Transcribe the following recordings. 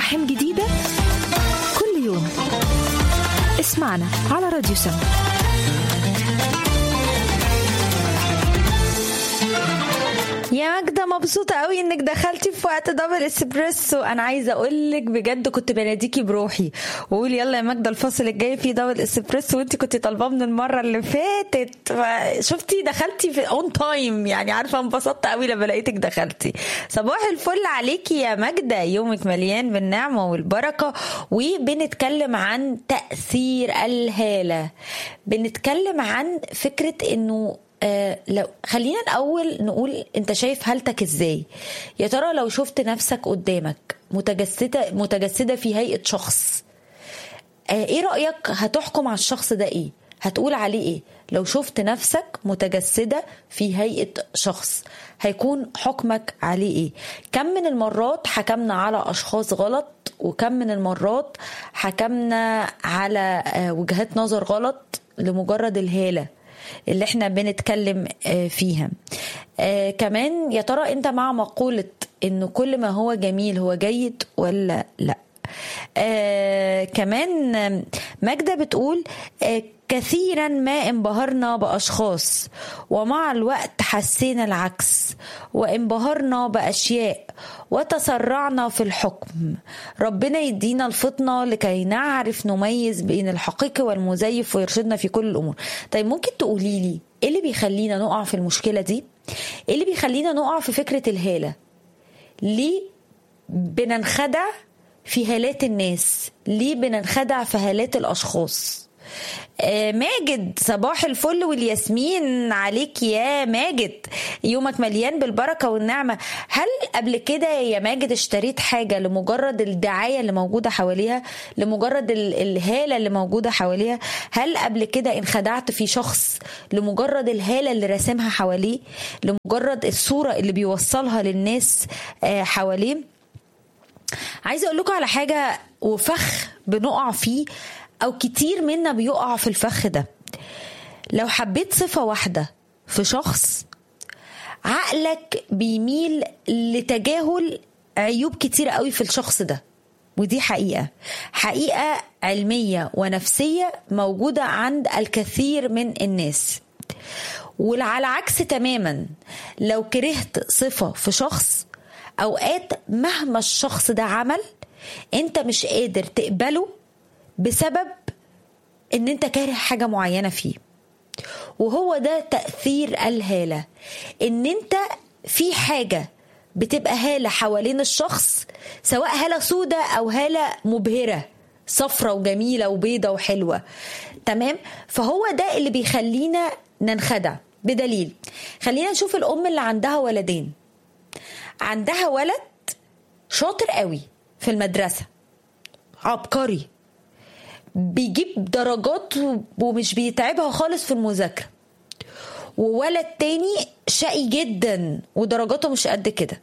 ملحم جديدة كل يوم اسمعنا على راديو سما يا ماجدة مبسوطة قوي انك دخلتي في وقت دبل اسبريسو انا عايزة اقولك بجد كنت بناديكي بروحي واقول يلا يا ماجدة الفصل الجاي فيه دبل اسبريسو وانت كنت طالباه من المرة اللي فاتت شفتي دخلتي في اون تايم يعني عارفة انبسطت قوي لما لقيتك دخلتي صباح الفل عليكي يا ماجدة يومك مليان بالنعمة والبركة وبنتكلم عن تأثير الهالة بنتكلم عن فكرة انه آه لو خلينا الاول نقول انت شايف حالتك ازاي يا ترى لو شفت نفسك قدامك متجسده متجسده في هيئه شخص آه ايه رايك هتحكم على الشخص ده ايه هتقول عليه ايه لو شفت نفسك متجسده في هيئه شخص هيكون حكمك عليه ايه كم من المرات حكمنا على اشخاص غلط وكم من المرات حكمنا على آه وجهات نظر غلط لمجرد الهاله اللي احنا بنتكلم فيها آه كمان يا ترى انت مع مقولة انه كل ما هو جميل هو جيد ولا لا آه كمان ماجدة بتقول آه كثيرا ما انبهرنا باشخاص ومع الوقت حسينا العكس وانبهرنا باشياء وتسرعنا في الحكم ربنا يدينا الفطنه لكي نعرف نميز بين الحقيقي والمزيف ويرشدنا في كل الامور طيب ممكن تقولي لي ايه اللي بيخلينا نقع في المشكله دي ايه اللي بيخلينا نقع في فكره الهاله ليه بننخدع في هالات الناس ليه بننخدع في هالات الاشخاص ماجد صباح الفل والياسمين عليك يا ماجد يومك مليان بالبركه والنعمه هل قبل كده يا ماجد اشتريت حاجه لمجرد الدعايه اللي موجوده حواليها لمجرد الهاله اللي موجوده حواليها هل قبل كده انخدعت في شخص لمجرد الهاله اللي راسمها حواليه لمجرد الصوره اللي بيوصلها للناس حواليه عايزه اقول لكم على حاجه وفخ بنقع فيه او كتير منا بيقع في الفخ ده لو حبيت صفة واحدة في شخص عقلك بيميل لتجاهل عيوب كتير قوي في الشخص ده ودي حقيقة حقيقة علمية ونفسية موجودة عند الكثير من الناس وعلى عكس تماما لو كرهت صفة في شخص أوقات مهما الشخص ده عمل انت مش قادر تقبله بسبب ان انت كاره حاجه معينه فيه وهو ده تاثير الهاله ان انت في حاجه بتبقى هاله حوالين الشخص سواء هاله سودة او هاله مبهره صفرة وجميله وبيضة وحلوه تمام فهو ده اللي بيخلينا ننخدع بدليل خلينا نشوف الام اللي عندها ولدين عندها ولد شاطر قوي في المدرسه عبقري بيجيب درجات ومش بيتعبها خالص في المذاكرة وولد تاني شقي جدا ودرجاته مش قد كده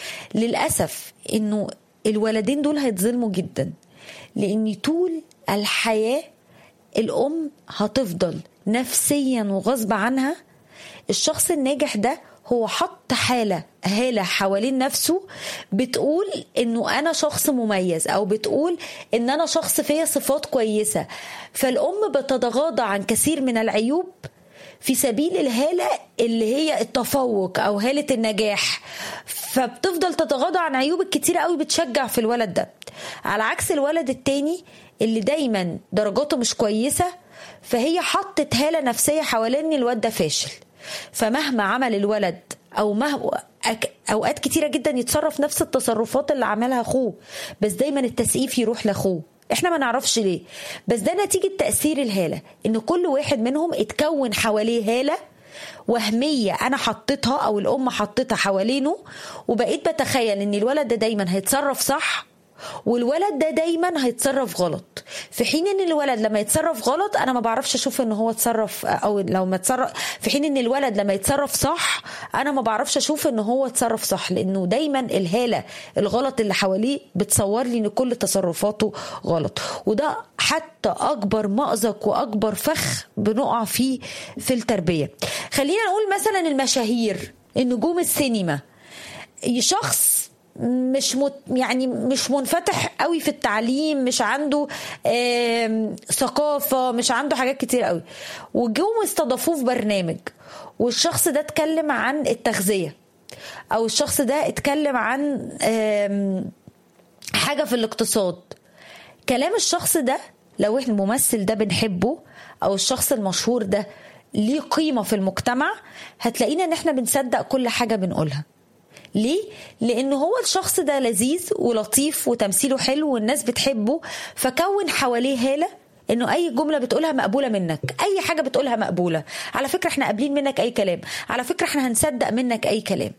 للأسف انه الولدين دول هيتظلموا جدا لان طول الحياة الأم هتفضل نفسيا وغصب عنها الشخص الناجح ده هو حط حالة هالة حوالين نفسه بتقول انه انا شخص مميز او بتقول ان انا شخص فيا صفات كويسة فالام بتتغاضى عن كثير من العيوب في سبيل الهالة اللي هي التفوق او هالة النجاح فبتفضل تتغاضى عن عيوب الكتير قوي بتشجع في الولد ده على عكس الولد التاني اللي دايما درجاته مش كويسة فهي حطت هالة نفسية حوالين الواد ده فاشل فمهما عمل الولد او مهما اوقات كتيره جدا يتصرف نفس التصرفات اللي عملها اخوه بس دايما التسقيف يروح لاخوه احنا ما نعرفش ليه بس ده نتيجه تاثير الهاله ان كل واحد منهم اتكون حواليه هاله وهميه انا حطيتها او الام حطيتها حوالينه وبقيت بتخيل ان الولد ده دايما هيتصرف صح والولد ده دايما هيتصرف غلط في حين ان الولد لما يتصرف غلط انا ما بعرفش اشوف ان هو اتصرف او لو ما اتصرف في حين ان الولد لما يتصرف صح انا ما بعرفش اشوف ان هو اتصرف صح لانه دايما الهاله الغلط اللي حواليه بتصور لي ان كل تصرفاته غلط وده حتى اكبر مأزق واكبر فخ بنقع فيه في التربيه خلينا نقول مثلا المشاهير النجوم السينما شخص مش مت يعني مش منفتح قوي في التعليم مش عنده آم، ثقافه مش عنده حاجات كتير قوي وجم استضافوه في برنامج والشخص ده اتكلم عن التغذيه او الشخص ده اتكلم عن آم، حاجه في الاقتصاد كلام الشخص ده لو احنا الممثل ده بنحبه او الشخص المشهور ده ليه قيمه في المجتمع هتلاقينا ان احنا بنصدق كل حاجه بنقولها ليه؟ لأن هو الشخص ده لذيذ ولطيف وتمثيله حلو والناس بتحبه فكون حواليه هالة انه اي جمله بتقولها مقبوله منك اي حاجه بتقولها مقبوله على فكره احنا قابلين منك اي كلام على فكره احنا هنصدق منك اي كلام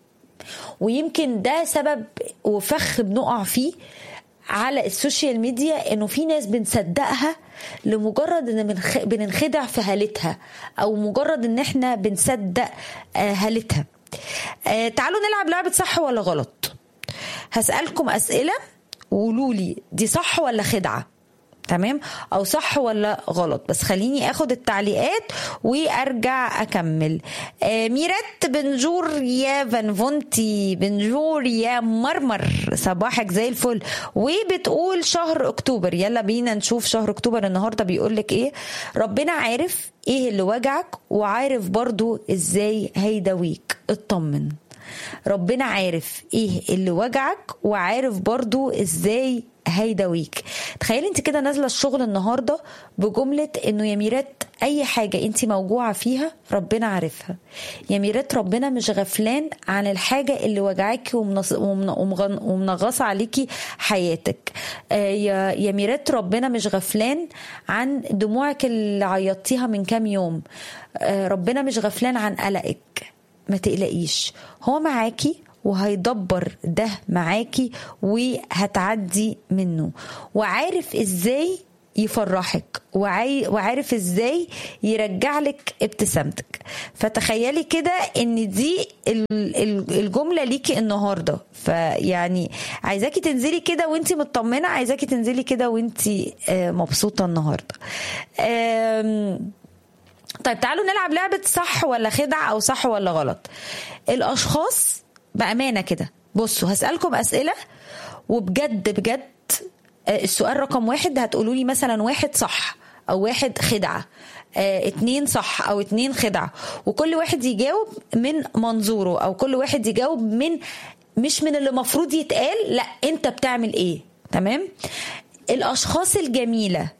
ويمكن ده سبب وفخ بنقع فيه على السوشيال ميديا انه في ناس بنصدقها لمجرد ان بنخ- بننخدع في هالتها او مجرد ان احنا بنصدق آه، هالتها آه، تعالوا نلعب لعبة صح ولا غلط هسألكم أسئلة وقولوا لي دي صح ولا خدعة تمام او صح ولا غلط بس خليني اخد التعليقات وارجع اكمل آه ميرت بنجور يا فانفونتي بنجور يا مرمر صباحك زي الفل وبتقول شهر اكتوبر يلا بينا نشوف شهر اكتوبر النهارده بيقول لك ايه ربنا عارف ايه اللي وجعك وعارف برضو ازاي هيداويك اطمن ربنا عارف ايه اللي وجعك وعارف برضو ازاي هيداويك تخيلي انت كده نازله الشغل النهارده بجمله انه يا ميرات اي حاجه انت موجوعه فيها ربنا عارفها يا ميرات ربنا مش غفلان عن الحاجه اللي وجعاكي ومنص- ومن- ومغن- ومنغصه عليكي حياتك آه، يا يا ميرات ربنا مش غفلان عن دموعك اللي عيطتيها من كام يوم آه، ربنا مش غفلان عن قلقك ما تقلقيش هو معاكي وهيدبر ده معاكي وهتعدي منه وعارف ازاي يفرحك وعاي... وعارف ازاي يرجع لك ابتسامتك فتخيلي كده ان دي ال- ال- الجمله ليكي النهارده فيعني عايزاكي تنزلي كده وانتي مطمنه عايزاكي تنزلي كده وانتي آه، مبسوطه النهارده آم، طيب تعالوا نلعب لعبة صح ولا خدعة أو صح ولا غلط الأشخاص بأمانة كده بصوا هسألكم أسئلة وبجد بجد آه، السؤال رقم واحد هتقولوا لي مثلا واحد صح أو واحد خدعة آه، اتنين صح أو اتنين خدعة وكل واحد يجاوب من منظوره أو كل واحد يجاوب من مش من اللي مفروض يتقال لا انت بتعمل ايه تمام الاشخاص الجميله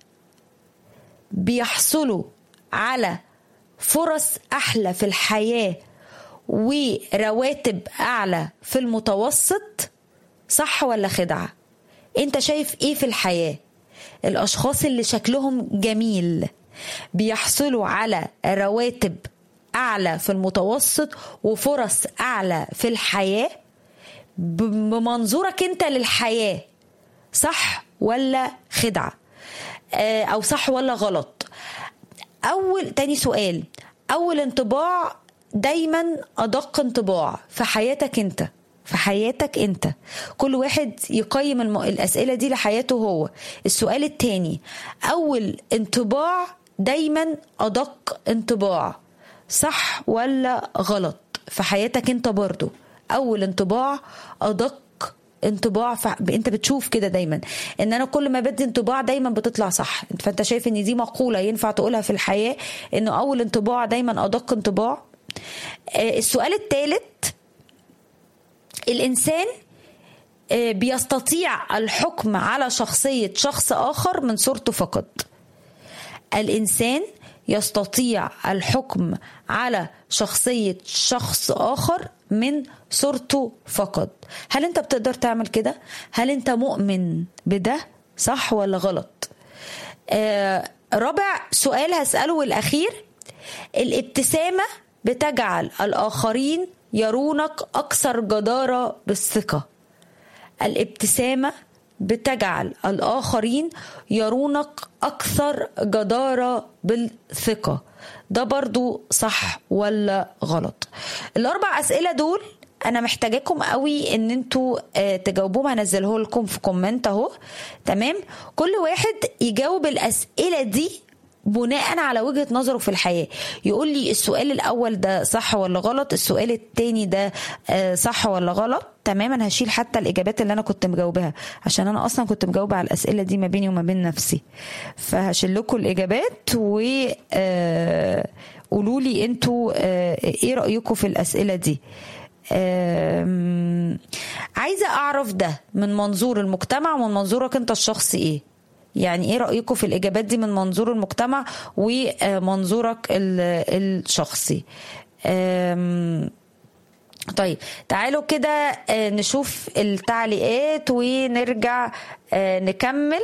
بيحصلوا على فرص احلى في الحياه ورواتب اعلى في المتوسط صح ولا خدعه انت شايف ايه في الحياه الاشخاص اللي شكلهم جميل بيحصلوا على رواتب اعلى في المتوسط وفرص اعلى في الحياه ب- بمنظورك انت للحياه صح ولا خدعه آه، او صح ولا غلط اول تاني سؤال اول انطباع دايما ادق انطباع في حياتك انت في حياتك انت كل واحد يقيم الم... الاسئله دي لحياته هو السؤال التاني اول انطباع دايما ادق انطباع صح ولا غلط في حياتك انت برضو اول انطباع ادق انطباع ف... انت بتشوف كده دايما ان انا كل ما بدي انطباع دايما بتطلع صح فانت شايف ان دي مقوله ينفع تقولها في الحياه انه اول انطباع دايما ادق انطباع آه، السؤال الثالث الانسان آه، بيستطيع الحكم على شخصيه شخص اخر من صورته فقط الانسان يستطيع الحكم على شخصيه شخص اخر من صورته فقط هل انت بتقدر تعمل كده هل انت مؤمن بده صح ولا غلط آه رابع سؤال هساله والاخير الابتسامه بتجعل الاخرين يرونك اكثر جداره بالثقه الابتسامة بتجعل الآخرين يرونك أكثر جدارة بالثقة ده برضو صح ولا غلط الأربع أسئلة دول أنا محتاجاكم قوي إن انتوا آه، تجاوبوهم هنزله لكم في كومنت أهو تمام كل واحد يجاوب الأسئلة دي بناء على وجهة نظره في الحياة يقول لي السؤال الأول ده صح ولا غلط السؤال التاني ده آه، صح ولا غلط تماما هشيل حتى الإجابات اللي أنا كنت مجاوبها عشان أنا أصلا كنت مجاوبة على الأسئلة دي ما بيني وما بين نفسي فهشيل لكم الإجابات و آه، قولوا لي انتوا آه، ايه رأيكم في الأسئلة دي آم، عايزة أعرف ده من منظور المجتمع ومن منظورك أنت الشخصي إيه يعني ايه رأيكم في الإجابات دي من منظور المجتمع ومنظورك ال- الشخصي آم، طيب تعالوا كده آه، نشوف التعليقات ونرجع آه، نكمل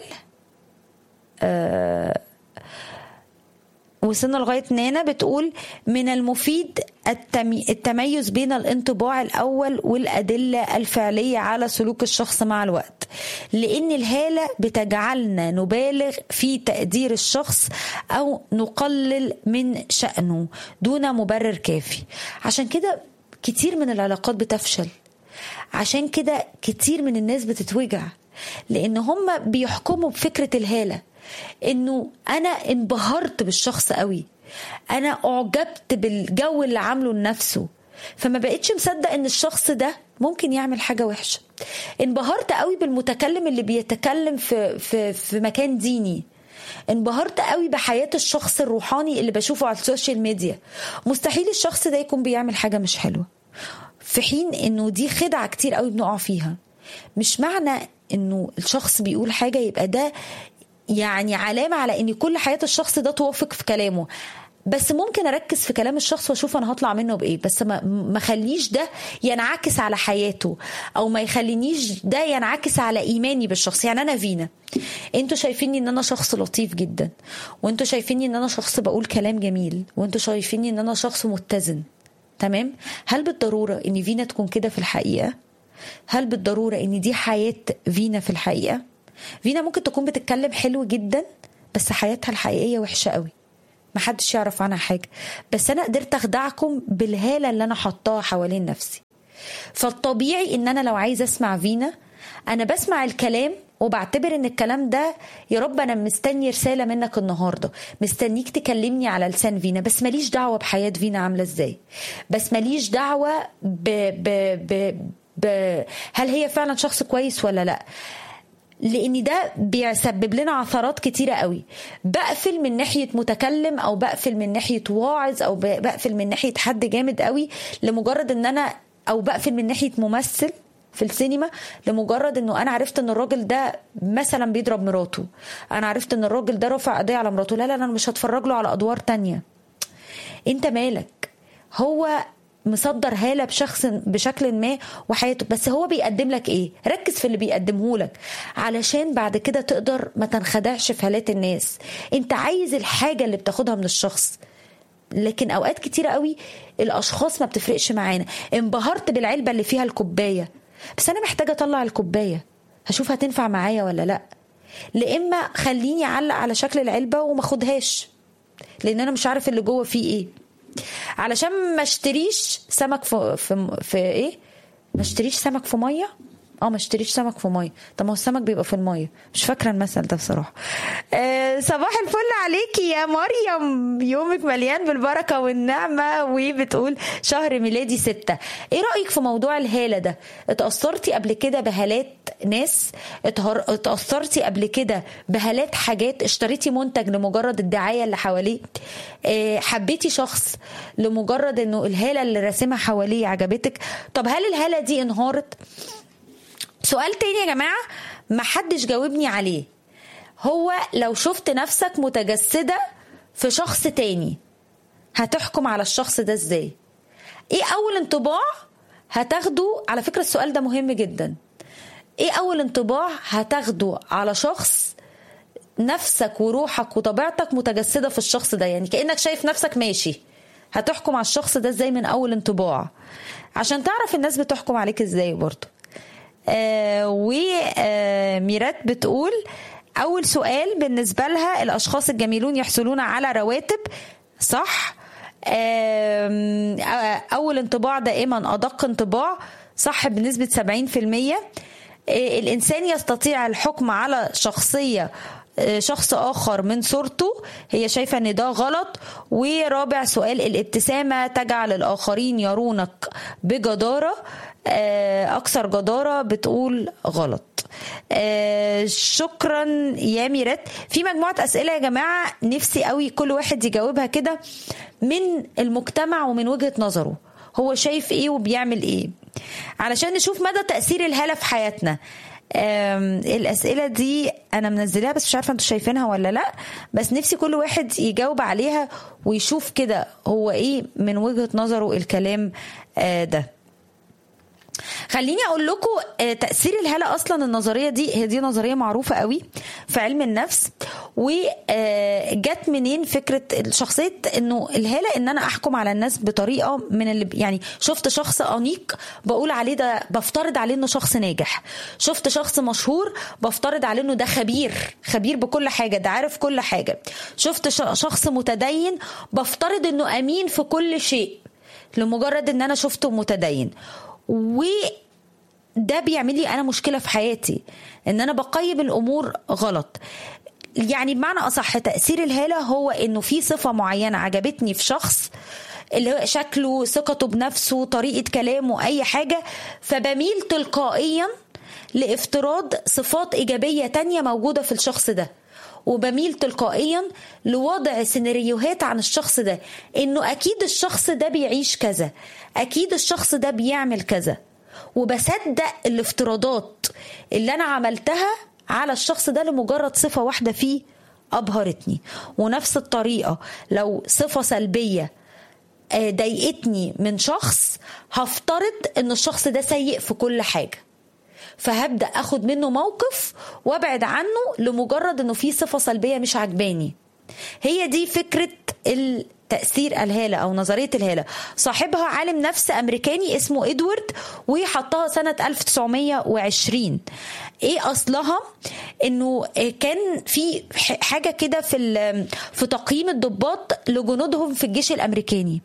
وصلنا لغايه نانا بتقول من المفيد التمي... التميز بين الانطباع الاول والادله الفعليه على سلوك الشخص مع الوقت لان الهاله بتجعلنا نبالغ في تقدير الشخص او نقلل من شانه دون مبرر كافي عشان كده كتير من العلاقات بتفشل عشان كده كتير من الناس بتتوجع لان هم بيحكموا بفكره الهاله انه انا انبهرت بالشخص قوي انا اعجبت بالجو اللي عامله لنفسه فما بقتش مصدق ان الشخص ده ممكن يعمل حاجه وحشه انبهرت قوي بالمتكلم اللي بيتكلم في في في مكان ديني انبهرت قوي بحياه الشخص الروحاني اللي بشوفه على السوشيال ميديا مستحيل الشخص ده يكون بيعمل حاجه مش حلوه في حين انه دي خدعه كتير قوي بنقع فيها مش معنى انه الشخص بيقول حاجه يبقى ده يعني علامه على ان كل حياه الشخص ده توافق في كلامه بس ممكن اركز في كلام الشخص واشوف انا هطلع منه بايه بس ما ما خليش ده ينعكس على حياته او ما يخلينيش ده ينعكس على ايماني بالشخص يعني انا فينا انتوا شايفيني ان انا شخص لطيف جدا وانتوا شايفيني ان انا شخص بقول كلام جميل وانتوا شايفيني ان انا شخص متزن تمام هل بالضروره ان فينا تكون كده في الحقيقه هل بالضروره ان دي حياه فينا في الحقيقه فينا ممكن تكون بتتكلم حلو جدا بس حياتها الحقيقيه وحشه قوي محدش يعرف عنها حاجه بس انا قدرت اخدعكم بالهاله اللي انا حطاها حوالين نفسي فالطبيعي ان انا لو عايزه اسمع فينا انا بسمع الكلام وبعتبر ان الكلام ده يا رب انا مستني رساله منك النهارده مستنيك تكلمني على لسان فينا بس ماليش دعوه بحياه فينا عامله ازاي بس ماليش دعوه ب... ب... ب... ب... هل هي فعلا شخص كويس ولا لا لان ده بيسبب لنا عثرات كتيرة قوي بقفل من ناحية متكلم او بقفل من ناحية واعظ او بقفل من ناحية حد جامد قوي لمجرد ان انا او بقفل من ناحية ممثل في السينما لمجرد انه انا عرفت ان الراجل ده مثلا بيضرب مراته انا عرفت ان الراجل ده رفع قضيه على مراته لا لا انا مش هتفرج له على ادوار تانية انت مالك هو مصدر هالة بشخص بشكل ما وحياته بس هو بيقدم لك ايه ركز في اللي بيقدمه لك علشان بعد كده تقدر ما تنخدعش في هالات الناس انت عايز الحاجة اللي بتاخدها من الشخص لكن اوقات كتيرة قوي الاشخاص ما بتفرقش معانا انبهرت بالعلبة اللي فيها الكوباية بس انا محتاجة اطلع الكوباية هشوف هتنفع معايا ولا لا لا خليني اعلق على شكل العلبة وما اخدهاش لان انا مش عارف اللي جوه فيه ايه علشان ما اشتريش سمك في في, في ايه ما اشتريش سمك في ميه اه ما اشتريش سمك في ميه طب ما هو السمك بيبقى في الميه مش فاكره المثل ده بصراحه آه صباح الفل عليكي يا مريم يومك مليان بالبركه والنعمه وبتقول شهر ميلادي ستة ايه رايك في موضوع الهاله ده اتاثرتي قبل كده بهالات ناس اتهر... اتاثرتي قبل كده بهالات حاجات اشتريتي منتج لمجرد الدعايه اللي حواليه اه حبيتي شخص لمجرد انه الهاله اللي راسمها حواليه عجبتك طب هل الهاله دي انهارت سؤال تاني يا جماعة ما حدش جاوبني عليه هو لو شفت نفسك متجسدة في شخص تاني هتحكم على الشخص ده ازاي ايه اول انطباع هتاخده على فكرة السؤال ده مهم جدا ايه اول انطباع هتاخده على شخص نفسك وروحك وطبيعتك متجسدة في الشخص ده يعني كأنك شايف نفسك ماشي هتحكم على الشخص ده ازاي من اول انطباع عشان تعرف الناس بتحكم عليك ازاي برضه آه وميرات آه بتقول أول سؤال بالنسبة لها الأشخاص الجميلون يحصلون على رواتب صح آه أول انطباع دائما أدق انطباع صح بنسبة 70% الإنسان يستطيع الحكم على شخصية شخص اخر من صورته هي شايفه ان ده غلط ورابع سؤال الابتسامه تجعل الاخرين يرونك بجداره اكثر جداره بتقول غلط شكرا يا ميرات في مجموعه اسئله يا جماعه نفسي قوي كل واحد يجاوبها كده من المجتمع ومن وجهه نظره هو شايف ايه وبيعمل ايه علشان نشوف مدى تاثير الهاله في حياتنا الاسئله دي انا منزلاها بس مش عارفه انتوا شايفينها ولا لا بس نفسي كل واحد يجاوب عليها ويشوف كده هو ايه من وجهه نظره الكلام ده خليني اقول لكم تاثير الهاله اصلا النظريه دي هي دي نظريه معروفه قوي في علم النفس وجت منين فكره شخصيه انه الهاله ان انا احكم على الناس بطريقه من اللي يعني شفت شخص انيق بقول عليه ده بفترض عليه انه شخص ناجح شفت شخص مشهور بفترض عليه انه ده خبير خبير بكل حاجه ده عارف كل حاجه شفت شخص متدين بفترض انه امين في كل شيء لمجرد ان انا شفته متدين وده بيعمل لي انا مشكله في حياتي ان انا بقيم الامور غلط يعني بمعنى اصح تاثير الهاله هو انه في صفه معينه عجبتني في شخص اللي هو شكله ثقته بنفسه طريقه كلامه اي حاجه فبميل تلقائيا لافتراض صفات ايجابيه تانية موجوده في الشخص ده وبميل تلقائيا لوضع سيناريوهات عن الشخص ده انه اكيد الشخص ده بيعيش كذا اكيد الشخص ده بيعمل كذا وبصدق الافتراضات اللي انا عملتها على الشخص ده لمجرد صفه واحده فيه ابهرتني ونفس الطريقه لو صفه سلبيه ضايقتني من شخص هفترض ان الشخص ده سيء في كل حاجه فهبدا اخد منه موقف وابعد عنه لمجرد انه في صفه سلبيه مش عجباني هي دي فكره تأثير الهالة أو نظرية الهالة صاحبها عالم نفس أمريكاني اسمه إدوارد وحطها سنة 1920 إيه أصلها إنه كان في حاجة كده في في تقييم الضباط لجنودهم في الجيش الأمريكاني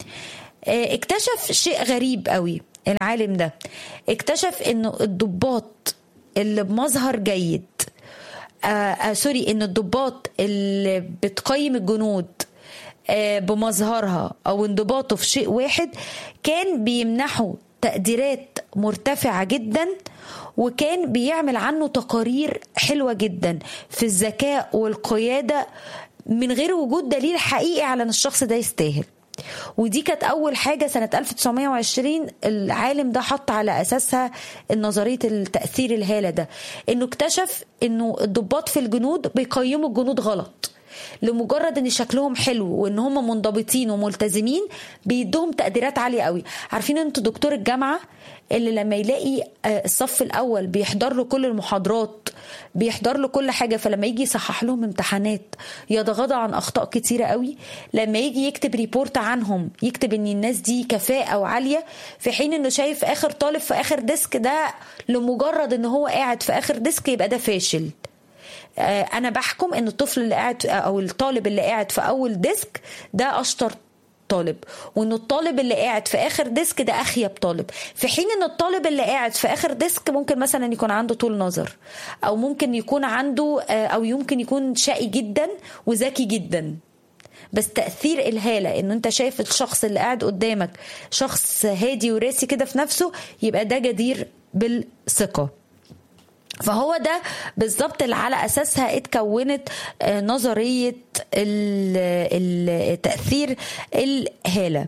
اكتشف شيء غريب قوي العالم ده اكتشف انه الضباط اللي بمظهر جيد آه آه سوري ان الضباط اللي بتقيم الجنود آه بمظهرها او انضباطه في شيء واحد كان بيمنحوا تقديرات مرتفعه جدا وكان بيعمل عنه تقارير حلوه جدا في الذكاء والقياده من غير وجود دليل حقيقي على ان الشخص ده يستاهل ودي كانت اول حاجه سنه 1920 العالم ده حط على اساسها نظريه التاثير الهاله ده انه اكتشف انه الضباط في الجنود بيقيموا الجنود غلط لمجرد ان شكلهم حلو وان هم منضبطين وملتزمين بيدوهم تقديرات عاليه قوي عارفين انتوا دكتور الجامعه اللي لما يلاقي الصف الاول بيحضر له كل المحاضرات بيحضر له كل حاجه فلما يجي يصحح لهم امتحانات يتغاضى عن اخطاء كتيره قوي لما يجي يكتب ريبورت عنهم يكتب ان الناس دي كفاءه وعاليه في حين انه شايف اخر طالب في اخر ديسك ده لمجرد ان هو قاعد في اخر ديسك يبقى ده فاشل انا بحكم ان الطفل اللي قاعد او الطالب اللي قاعد في اول ديسك ده اشطر طالب وان الطالب اللي قاعد في اخر ديسك ده اخيب طالب في حين ان الطالب اللي قاعد في اخر ديسك ممكن مثلا يكون عنده طول نظر او ممكن يكون عنده او يمكن يكون شقي جدا وذكي جدا بس تاثير الهاله ان انت شايف الشخص اللي قاعد قدامك شخص هادي وراسي كده في نفسه يبقى ده جدير بالثقه فهو ده بالظبط اللي على اساسها اتكونت نظريه التاثير الهاله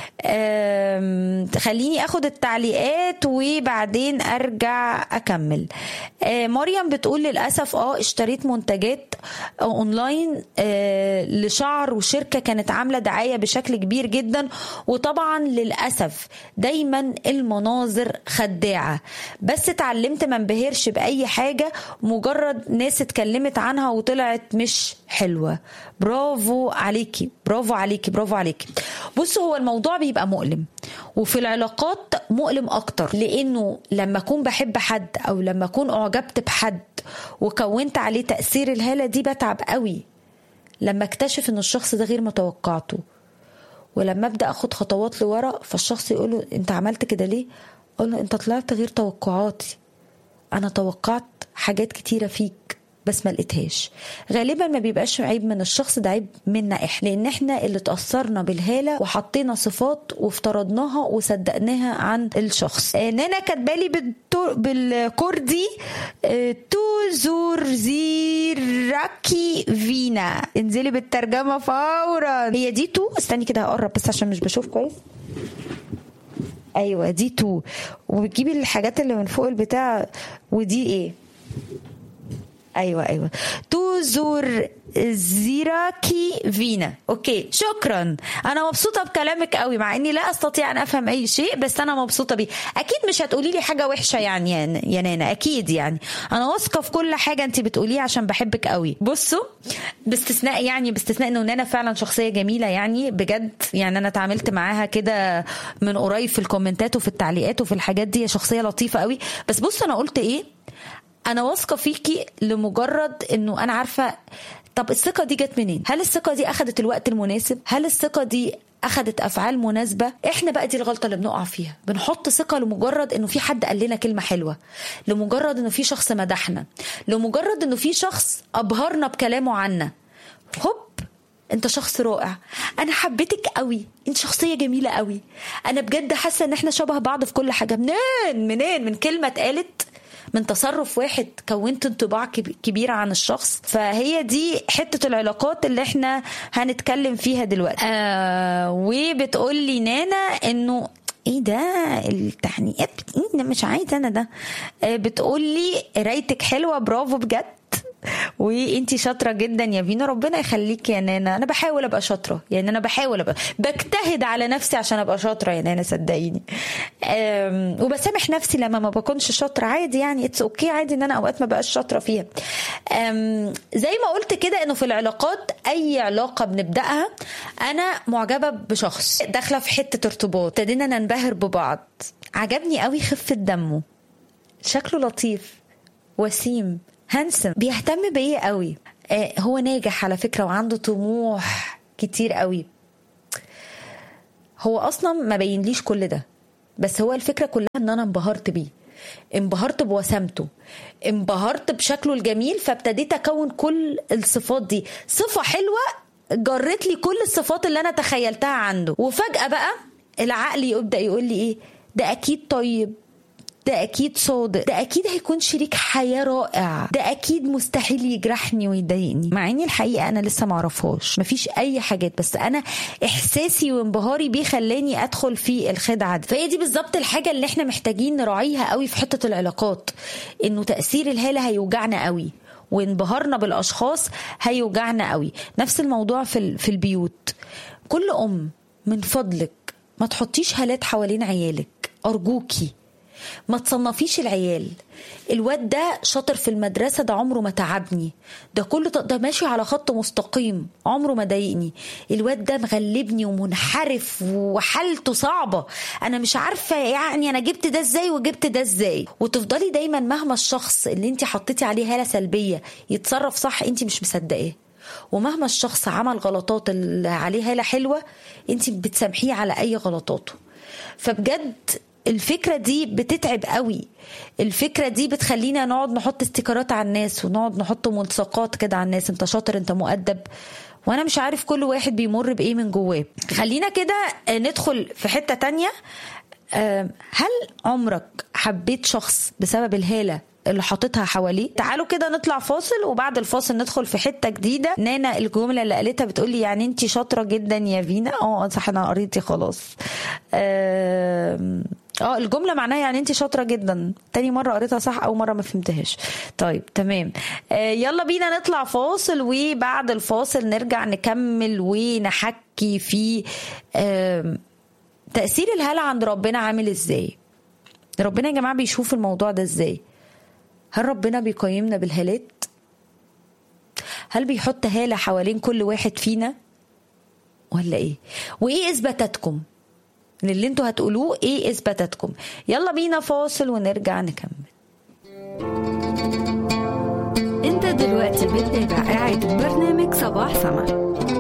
خليني اخد التعليقات وبعدين ارجع اكمل مريم بتقول للاسف اه اشتريت منتجات اونلاين لشعر وشركه كانت عامله دعايه بشكل كبير جدا وطبعا للاسف دايما المناظر خداعه بس اتعلمت ما انبهرش باي حاجه مجرد ناس اتكلمت عنها وطلعت مش حلوه برافو عليكي برافو عليكي برافو عليكي بصوا هو الموضوع بيبقى مؤلم وفي العلاقات مؤلم اكتر لانه لما اكون بحب حد او لما اكون اعجبت بحد وكونت عليه تاثير الهاله دي بتعب قوي لما اكتشف ان الشخص ده غير متوقعته ولما ابدا اخد خطوات لورا فالشخص يقول له انت عملت كده ليه اقول له انت طلعت غير توقعاتي انا توقعت حاجات كتيره فيك بس ما لقيتهاش غالبا ما بيبقاش عيب من الشخص ده عيب منا احنا لان احنا اللي تاثرنا بالهاله وحطينا صفات وافترضناها وصدقناها عن الشخص آه، نانا كاتبالي بالتو- بالكردي آه، تو زور زيراكي فينا انزلي بالترجمه فورا هي دي تو استني كده هقرب بس عشان مش بشوف كويس ايوه دي تو وبتجيبي الحاجات اللي من فوق البتاع ودي ايه ايوه ايوه توزور زيراكي فينا اوكي شكرا انا مبسوطه بكلامك قوي مع اني لا استطيع ان افهم اي شيء بس انا مبسوطه بيه اكيد مش هتقولي لي حاجه وحشه يعني يا يا نانا اكيد يعني انا واثقه في كل حاجه انت بتقوليها عشان بحبك قوي بصوا باستثناء يعني باستثناء انه نانا فعلا شخصيه جميله يعني بجد يعني انا اتعاملت معاها كده من قريب في الكومنتات وفي التعليقات وفي الحاجات دي هي شخصيه لطيفه قوي بس بص انا قلت ايه انا واثقه فيكي لمجرد انه انا عارفه طب الثقه دي جت منين هل الثقه دي اخذت الوقت المناسب هل الثقه دي اخذت افعال مناسبه احنا بقى دي الغلطه اللي بنقع فيها بنحط ثقه لمجرد انه في حد قال لنا كلمه حلوه لمجرد انه في شخص مدحنا لمجرد انه في شخص ابهرنا بكلامه عنا هوب انت شخص رائع انا حبيتك قوي انت شخصيه جميله قوي انا بجد حاسه ان احنا شبه بعض في كل حاجه منين منين من كلمه اتقالت من تصرف واحد كونت انطباع كب- كبير عن الشخص فهي دي حته العلاقات اللي احنا هنتكلم فيها دلوقتي آه وبتقول لي نانا انه ايه ده التحنيقات ايه ده مش عايزه انا ده آه بتقول لي قرايتك حلوه برافو بجد وانتي شاطره جدا يا فينا ربنا يخليك يا نانا انا بحاول ابقى شاطره يعني انا بحاول ابقى بجتهد على نفسي عشان ابقى شاطره يا نانا صدقيني أم، وبسامح نفسي لما ما بكونش شاطره عادي يعني اتس اوكي عادي ان انا اوقات ما بقاش شاطره فيها أم، زي ما قلت كده انه في العلاقات اي علاقه بنبداها انا معجبه بشخص داخله في حته ارتباط ابتدينا ننبهر ببعض عجبني قوي خفه دمه شكله لطيف وسيم هانسم بيهتم بيا قوي آه هو ناجح على فكره وعنده طموح كتير قوي هو اصلا ما بينليش كل ده بس هو الفكره كلها ان انا انبهرت بيه انبهرت بوسامته انبهرت بشكله الجميل فابتديت اكون كل الصفات دي صفه حلوه جرت لي كل الصفات اللي انا تخيلتها عنده وفجاه بقى العقل يبدا يقول لي ايه ده اكيد طيب ده اكيد صادق ده اكيد هيكون شريك حياه رائع ده اكيد مستحيل يجرحني ويضايقني مع اني الحقيقه انا لسه معرفهاش مفيش اي حاجات بس انا احساسي وانبهاري بيه خلاني ادخل في الخدعه دي فهي دي بالظبط الحاجه اللي احنا محتاجين نراعيها قوي في حته العلاقات انه تاثير الهاله هيوجعنا قوي وانبهارنا بالاشخاص هيوجعنا قوي نفس الموضوع في ال- في البيوت كل ام من فضلك ما تحطيش هالات حوالين عيالك ارجوكي ما تصنفيش العيال الواد ده شاطر في المدرسة ده عمره ما تعبني ده كله ده ماشي على خط مستقيم عمره ما ضايقني الواد ده مغلبني ومنحرف وحالته صعبة أنا مش عارفة يعني أنا جبت ده إزاي وجبت ده إزاي وتفضلي دايما مهما الشخص اللي انت حطيتي عليه هالة سلبية يتصرف صح انت مش مصدقاه ومهما الشخص عمل غلطات اللي عليه هالة حلوة انت بتسامحيه على أي غلطاته فبجد الفكرة دي بتتعب قوي الفكرة دي بتخلينا نقعد نحط استيكرات على الناس ونقعد نحط ملصقات كده على الناس انت شاطر انت مؤدب وانا مش عارف كل واحد بيمر بايه من جواه خلينا كده ندخل في حتة تانية آم، هل عمرك حبيت شخص بسبب الهالة اللي حاططها حواليه تعالوا كده نطلع فاصل وبعد الفاصل ندخل في حته جديده نانا الجمله اللي قالتها بتقولي يعني انت شاطره جدا يا فينا اه صح انا قريتي خلاص آم، اه الجمله معناها يعني انت شاطره جدا تاني مره قريتها صح اول مره ما فهمتهاش طيب تمام آه يلا بينا نطلع فاصل وبعد الفاصل نرجع نكمل ونحكي في آم، تاثير الهلع عند ربنا عامل ازاي ربنا يا جماعه بيشوف الموضوع ده ازاي هل ربنا بيقيمنا بالهالات هل بيحط هاله حوالين كل واحد فينا ولا ايه وايه اثباتاتكم للي انتوا هتقولوه ايه اثباتاتكم يلا بينا فاصل ونرجع نكمل انت دلوقتي بتتابع إعادة برنامج صباح سما